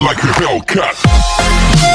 like a Hellcat.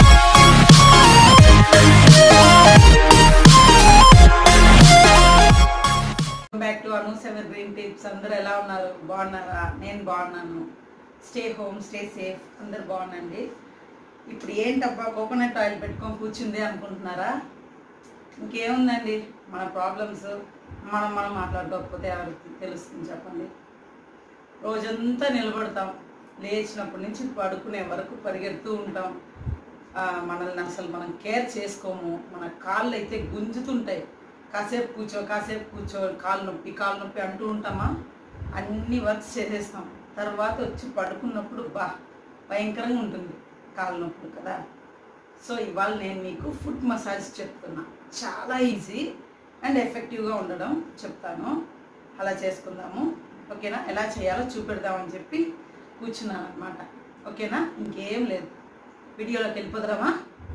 Back to Anu seven green tips అందరూ ఎలా ఉన్నారు బాగున్నారా నేను బాగున్నాను స్టే హోమ్ స్టే సేఫ్ అందరు బాగుండండి ఇప్పుడు ఏంటబ్బా కోకోనట్ ఆయిల్ పెట్టుకొని కూర్చుంది అనుకుంటున్నారా ఇంకేముందండి మన ప్రాబ్లమ్స్ మనం మనం మాట్లాడుకోకపోతే ఎవరికి తెలుస్తుంది చెప్పండి రోజంతా నిలబడతాం లేచినప్పటి నుంచి పడుకునే వరకు పరిగెడుతూ ఉంటాం ఆ, మనల్ని అసలు మనం కేర్ చేసుకోము మన కాళ్ళు అయితే గుంజుతుంటాయి కాసేపు కూర్చో కాసేపు కూర్చో కాలు నొప్పి కాలు నొప్పి అంటూ ఉంటామా అన్ని వర్క్స్ చేసేస్తాం తర్వాత వచ్చి పడుకున్నప్పుడు బా భయంకరంగా ఉంటుంది కాలు నొప్పులు కదా సో ఇవాళ నేను మీకు ఫుట్ మసాజ్ చెప్తున్నా చాలా ఈజీ అండ్ ఎఫెక్టివ్గా ఉండడం చెప్తాను అలా చేసుకుందాము ఓకేనా ఎలా చేయాలో చూపెడదామని చెప్పి కూర్చున్నాను అనమాట ఓకేనా ఇంకేం లేదు వీడియోలోకి వెళ్ళిపోదామా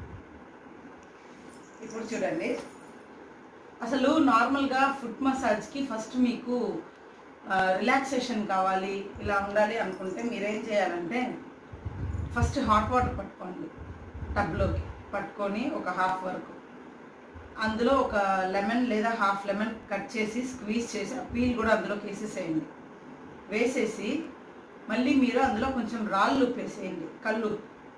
ఇప్పుడు చూడండి అసలు నార్మల్గా ఫుట్ మసాజ్కి ఫస్ట్ మీకు రిలాక్సేషన్ కావాలి ఇలా ఉండాలి అనుకుంటే మీరేం చేయాలంటే ఫస్ట్ హాట్ వాటర్ పట్టుకోండి టబ్లోకి పట్టుకొని ఒక హాఫ్ వరకు అందులో ఒక లెమన్ లేదా హాఫ్ లెమన్ కట్ చేసి స్క్వీజ్ చేసి ఆ పీల్ కూడా అందులోకి వేసేసేయండి వేసేసి మళ్ళీ మీరు అందులో కొంచెం రాళ్ళు ఉప్పు వేసేయండి కళ్ళు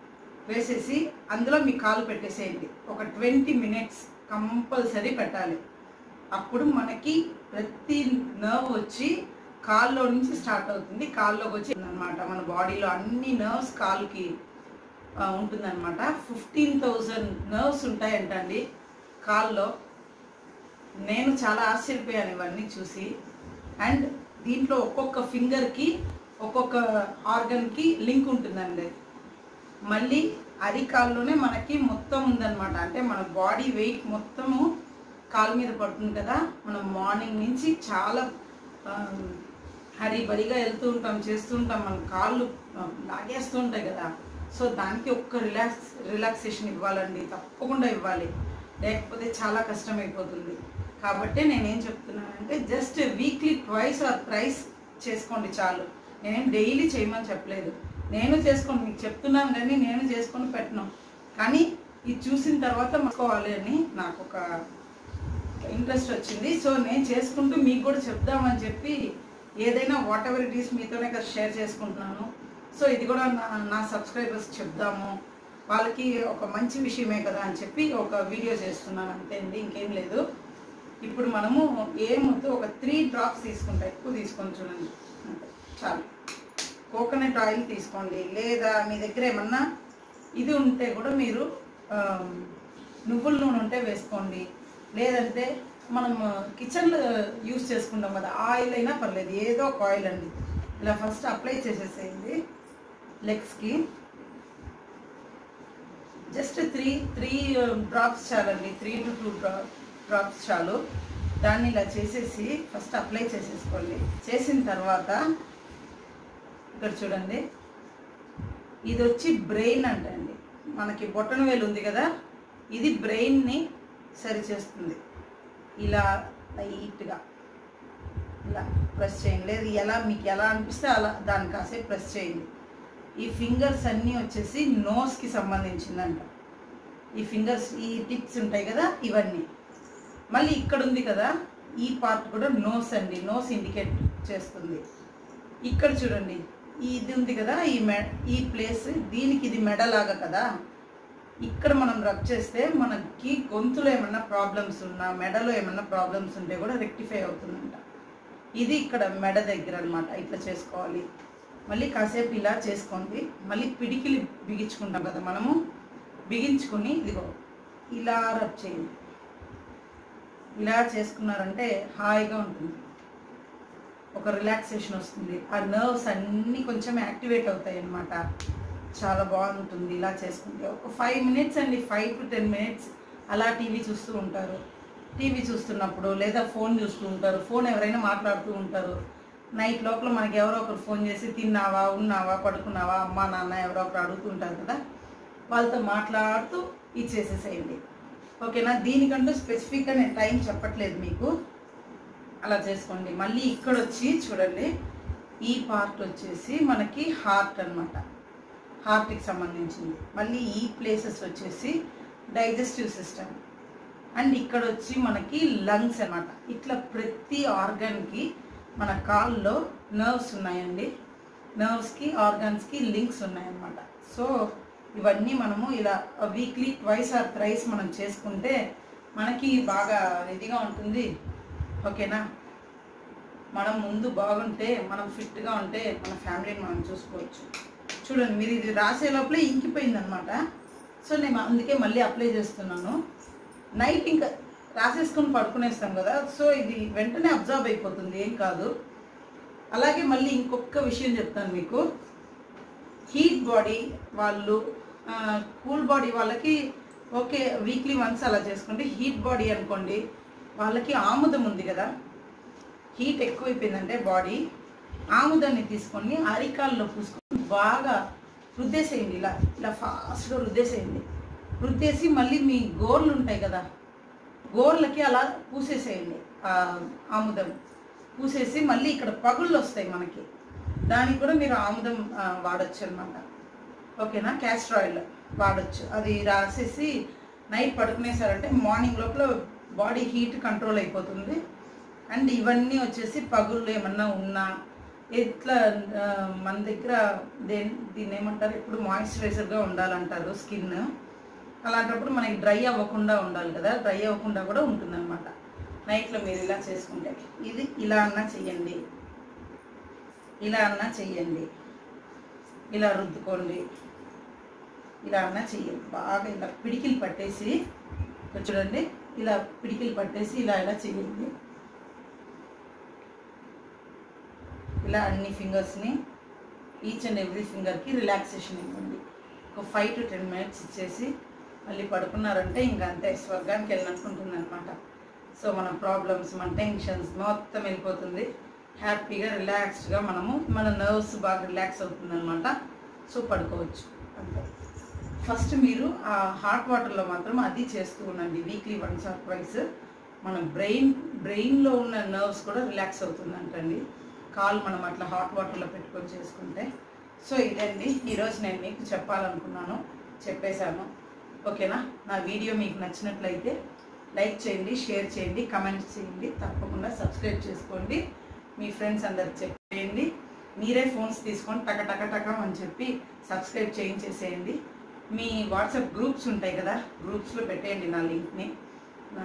వేసేసి అందులో మీ కాలు పెట్టేసేయండి ఒక ట్వంటీ మినిట్స్ కంపల్సరీ పెట్టాలి అప్పుడు మనకి ప్రతి నర్వ్ వచ్చి కాల్లో నుంచి స్టార్ట్ అవుతుంది కాల్లోకి వచ్చి అనమాట మన బాడీలో అన్ని నర్వ్స్ కాలుకి ఆ, ఉంటుందన్నమాట ఫిఫ్టీన్ థౌజండ్ నర్వ్స్ ఉంటాయంటండి కాల్లో నేను చాలా ఆశ్చర్యపోయాను ఇవన్నీ చూసి అండ్ దీంట్లో ఒక్కొక్క ఫింగర్కి ఒక్కొక్క ఆర్గన్కి లింక్ ఉంటుందండి మళ్ళీ అరికాల్లోనే మనకి మొత్తం ఉందన్నమాట అంటే మన బాడీ వెయిట్ మొత్తము కాలు మీద పడుతుంది కదా మనం మార్నింగ్ నుంచి చాలా ఆ, హరిబరిగా వెళ్తూ ఉంటాం చేస్తూ ఉంటాం మన కాళ్ళు ఆ, లాగేస్తూ ఉంటాయి కదా సో దానికి ఒక్క రిలాక్స్ రిలాక్సేషన్ ఇవ్వాలండి తప్పకుండా ఇవ్వాలి లేకపోతే చాలా కష్టమైపోతుంది కాబట్టి నేనేం చెప్తున్నానంటే just weekly twice or thrice చేసుకోండి చాలు నేనేం డైలీ చేయమని చెప్పలేదు నేను చేసుకోండి మీకు చెప్తున్నాను కానీ నేను చేసుకొని పెట్టను కానీ ఇది చూసిన తర్వాత మర్చుకోవాలి అని నాకు ఒక ఇంట్రెస్ట్ వచ్చింది సో నేను చేసుకుంటూ మీకు కూడా చెప్దామని చెప్పి ఏదైనా వాట్ ఎవర్ ఇట్ ఈస్ మీతోనే కదా షేర్ చేసుకుంటున్నాను సో ఇది కూడా నా నా సబ్స్క్రైబర్స్ చెప్దాము వాళ్ళకి ఒక మంచి విషయమే కదా అని చెప్పి ఒక వీడియో చేస్తున్నాను అంతే అండి ఇంకేం లేదు ఇప్పుడు మనము ఏమొద్దు ఒక త్రీ డ్రాప్స్ తీసుకుంటా ఎక్కువ తీసుకొని చూడండి అంతే చాలు కోకోనట్ ఆయిల్ తీసుకోండి లేదా మీ దగ్గర ఏమన్నా ఇది ఉంటే కూడా మీరు ఆ, నువ్వుల నూనె ఉంటే వేసుకోండి లేదంటే మనం కిచెన్లో యూస్ చేసుకుంటాం కదా ఆయిల్ అయినా పర్లేదు ఏదో ఒక ఆయిల్ అండి ఇలా ఫస్ట్ అప్లై చేసేసేయండి లెగ్స్కి జస్ట్ త్రీ త్రీ డ్రాప్స్ చాలండి త్రీ టు టూ డ్రాప్స్ చాలు దాన్ని ఇలా చేసేసి ఫస్ట్ అప్లై చేసేసుకోండి చేసిన తర్వాత ఇక్కడ చూడండి ఇది వచ్చి బ్రెయిన్ అంటండి మనకి బొట్టన వేలు ఉంది కదా ఇది బ్రెయిన్ని సరి చేస్తుంది ఇలా లైట్గా ఇలా ప్రెస్ చేయండి లేదు ఎలా మీకు ఎలా అనిపిస్తే అలా దాన్ని కాసేపు ప్రెస్ చేయండి ఈ ఫింగర్స్ అన్నీ వచ్చేసి నోస్కి సంబంధించిందంట ఈ ఫింగర్స్ ఈ టిప్స్ ఉంటాయి కదా ఇవన్నీ మళ్ళీ ఇక్కడ ఉంది కదా ఈ పార్ట్ కూడా నోస్ అండి నోస్ ఇండికేట్ చేస్తుంది ఇక్కడ చూడండి ఇది ఉంది కదా ఈ మె ఈ ప్లేస్ దీనికి ఇది మెడలాగా కదా ఇక్కడ మనం రబ్ చేస్తే మనకి గొంతులో ఏమన్నా ప్రాబ్లమ్స్ ఉన్నా మెడలో ఏమన్నా ప్రాబ్లమ్స్ ఉంటే కూడా రెక్టిఫై అవుతుందంట ఇది ఇక్కడ మెడ దగ్గర అన్నమాట ఇట్లా చేసుకోవాలి మళ్ళీ కాసేపు ఇలా చేసుకోండి మళ్ళీ పిడికిలి బిగించుకుంటాం కదా మనము బిగించుకుని ఇదిగో ఇలా రబ్ చేయండి ఇలా చేసుకున్నారంటే హాయిగా ఉంటుంది ఒక రిలాక్సేషన్ వస్తుంది ఆ నర్వ్స్ అన్నీ కొంచెం యాక్టివేట్ అవుతాయి అన్నమాట చాలా బాగుంటుంది ఇలా చేసుకుంటే ఒక ఫైవ్ మినిట్స్ అండి ఫైవ్ టు టెన్ మినిట్స్ అలా టీవీ చూస్తూ ఉంటారు టీవీ చూస్తున్నప్పుడు లేదా ఫోన్ చూస్తూ ఉంటారు ఫోన్ ఎవరైనా మాట్లాడుతూ ఉంటారు నైట్ లోపల మనకి ఎవరో ఒకరు ఫోన్ చేసి తిన్నావా ఉన్నావా పడుకున్నావా అమ్మా నాన్న ఎవరో ఒకరు అడుగుతూ ఉంటారు కదా వాళ్ళతో మాట్లాడుతూ ఇచ్చేసేసేయండి ఓకేనా దీనికంటూ స్పెసిఫిక్గా నేను టైం చెప్పట్లేదు మీకు అలా చేసుకోండి మళ్ళీ ఇక్కడ వచ్చి చూడండి ఈ పార్ట్ వచ్చేసి మనకి హార్ట్ అన్నమాట హార్ట్కి సంబంధించింది మళ్ళీ ఈ ప్లేసెస్ వచ్చేసి డైజెస్టివ్ సిస్టమ్ అండ్ ఇక్కడ వచ్చి మనకి లంగ్స్ అన్నమాట ఇట్లా ప్రతి ఆర్గన్కి మన కాల్లో నర్వ్స్ ఉన్నాయండి నర్వ్స్కి ఆర్గన్స్కి లింక్స్ ఉన్నాయన్నమాట సో ఇవన్నీ మనము ఇలా వీక్లీ ట్వైస్ ఆర్ థ్రైస్ మనం చేసుకుంటే మనకి బాగా ఇదిగా ఉంటుంది ఓకేనా మనం ముందు బాగుంటే మనం ఫిట్గా ఉంటే మన ఫ్యామిలీని మనం చూసుకోవచ్చు చూడండి మీరు ఇది రాసే లోపలే ఇంకిపోయింది అనమాట సో నేను అందుకే మళ్ళీ అప్లై చేస్తున్నాను నైట్ ఇంకా రాసేసుకొని పడుకునేస్తాం కదా సో ఇది వెంటనే అబ్జర్వ్ అయిపోతుంది ఏం కాదు అలాగే మళ్ళీ ఇంకొక విషయం చెప్తాను మీకు హీట్ బాడీ వాళ్ళు కూల్ బాడీ వాళ్ళకి ఓకే వీక్లీ వన్స్ అలా చేసుకోండి హీట్ బాడీ అనుకోండి వాళ్ళకి ఆముదం ఉంది కదా హీట్ ఎక్కువైపోయిందంటే బాడీ ఆముదాన్ని తీసుకొని అరికాల్లో పూసుకొని బాగా రుద్దేసేయండి ఇలా ఇలా ఫాస్ట్గా రుద్దేసేయండి రుద్దేసి మళ్ళీ మీ గోర్లు ఉంటాయి కదా గోర్లకి అలా పూసేసేయండి ఆ ఆముదం పూసేసి మళ్ళీ ఇక్కడ పగుళ్ళు వస్తాయి మనకి దానికి కూడా మీరు ఆముదం ఆ, వాడొచ్చు అనమాట ఓకేనా క్యాస్టర్ ఆయిల్ వాడొచ్చు అది రాసేసి నైట్ పడుకునేసారంటే మార్నింగ్ లోపల బాడీ హీట్ కంట్రోల్ అయిపోతుంది అండ్ ఇవన్నీ వచ్చేసి పగుళ్ళు ఏమన్నా ఉన్నా ఇట్లా ఆ, మన దగ్గర దేని దీన్ని ఏమంటారు ఎప్పుడు మాయిశ్చరైజర్గా ఉండాలంటారు స్కిన్ అలాంటప్పుడు మనకి డ్రై అవ్వకుండా ఉండాలి కదా డ్రై అవ్వకుండా కూడా ఉంటుందన్నమాట నైట్లో మీరు ఇలా చేసుకుంటే ఇది ఇలా అన్నా చెయ్యండి ఇలా అన్నా చెయ్యండి ఇలా రుద్దుకోండి ఇలా అన్నా చెయ్యండి బాగా ఇలా పిడికిలు పట్టేసి ఇక్కడ చూడండి ఇలా పిడికిలు పట్టేసి ఇలా ఇలా చెయ్యండి ఇలా అన్ని ఫింగర్స్ని ఈచ్ అండ్ ఎవ్రీ ఫింగర్కి రిలాక్సేషన్ ఇవ్వండి ఒక ఫైవ్ టు టెన్ మినిట్స్ ఇచ్చేసి మళ్ళీ పడుకున్నారంటే ఇంకా అంతే స్వర్గానికి వెళ్ళినట్టుంటుంది అనమాట సో మన ప్రాబ్లమ్స్ మన టెన్షన్స్ మొత్తం వెళ్ళిపోతుంది హ్యాపీగా రిలాక్స్డ్గా మనము మన నర్వ్స్ బాగా రిలాక్స్ అవుతుంది అనమాట సో పడుకోవచ్చు అంతే ఫస్ట్ మీరు ఆ హాట్ వాటర్లో మాత్రం అది చేస్తూ ఉండండి వీక్లీ వన్స్ ఆర్ ట్వైస్ మన బ్రెయిన్ బ్రెయిన్లో ఉన్న నర్వ్స్ కూడా రిలాక్స్ అవుతుందంటండి కాల్ మనం అట్లా హాట్ వాటర్లో పెట్టుకొని చేసుకుంటే సో ఇదండి ఈరోజు నేను మీకు చెప్పాలనుకున్నాను చెప్పేశాను ఓకేనా నా వీడియో మీకు నచ్చినట్లయితే లైక్ చేయండి షేర్ చేయండి కమెంట్ చేయండి తప్పకుండా సబ్స్క్రైబ్ చేసుకోండి మీ ఫ్రెండ్స్ అందరికి చెప్పేయండి మీరే ఫోన్స్ తీసుకొని టక టక టక అని చెప్పి సబ్స్క్రైబ్ చేయించేసేయండి మీ వాట్సాప్ గ్రూప్స్ ఉంటాయి కదా గ్రూప్స్లో పెట్టేయండి నా లింక్ని నా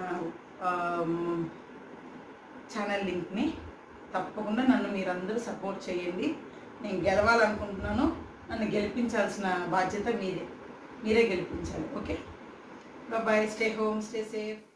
ఛానల్ లింక్ని తప్పకుండా నన్ను మీరందరూ సపోర్ట్ చేయండి నేను గెలవాలనుకుంటున్నాను నన్ను గెలిపించాల్సిన బాధ్యత మీదే మీరే గెలిపించాలి okay bye stay home stay safe